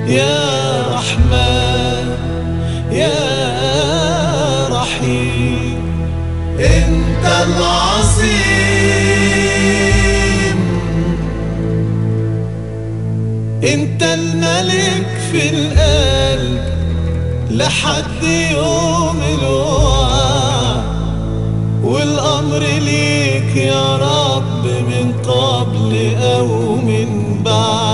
يا رحمن يا رحيم انت العظيم انت الملك في القلب لحد يوم الوعد والامر ليك يا رب من قبل او من بعد